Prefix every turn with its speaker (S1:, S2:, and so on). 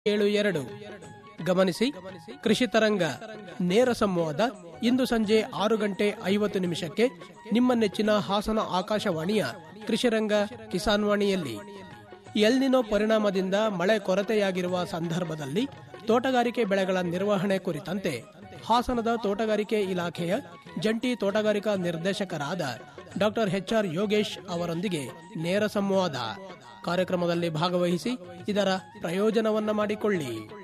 S1: ಏಳು ಎರಡು ಗಮನಿಸಿ ಕೃಷಿ ತರಂಗ ನೇರ ಸಂವಾದ ಇಂದು ಸಂಜೆ ಆರು ಗಂಟೆ ಐವತ್ತು ನಿಮಿಷಕ್ಕೆ ನಿಮ್ಮ ನೆಚ್ಚಿನ ಹಾಸನ ಆಕಾಶವಾಣಿಯ ಕೃಷಿರಂಗ ಕಿಸಾನ್ ವಾಣಿಯಲ್ಲಿ ಎಲ್ನಿನೋ ಪರಿಣಾಮದಿಂದ ಮಳೆ ಕೊರತೆಯಾಗಿರುವ ಸಂದರ್ಭದಲ್ಲಿ ತೋಟಗಾರಿಕೆ ಬೆಳೆಗಳ ನಿರ್ವಹಣೆ ಕುರಿತಂತೆ ಹಾಸನದ ತೋಟಗಾರಿಕೆ ಇಲಾಖೆಯ ಜಂಟಿ ತೋಟಗಾರಿಕಾ ನಿರ್ದೇಶಕರಾದ ಡಾಕ್ಟರ್ ಎಚ್ಆರ್ ಯೋಗೇಶ್ ಅವರೊಂದಿಗೆ ನೇರ ಸಂವಾದ ಕಾರ್ಯಕ್ರಮದಲ್ಲಿ ಭಾಗವಹಿಸಿ ಇದರ ಪ್ರಯೋಜನವನ್ನ ಮಾಡಿಕೊಳ್ಳಿ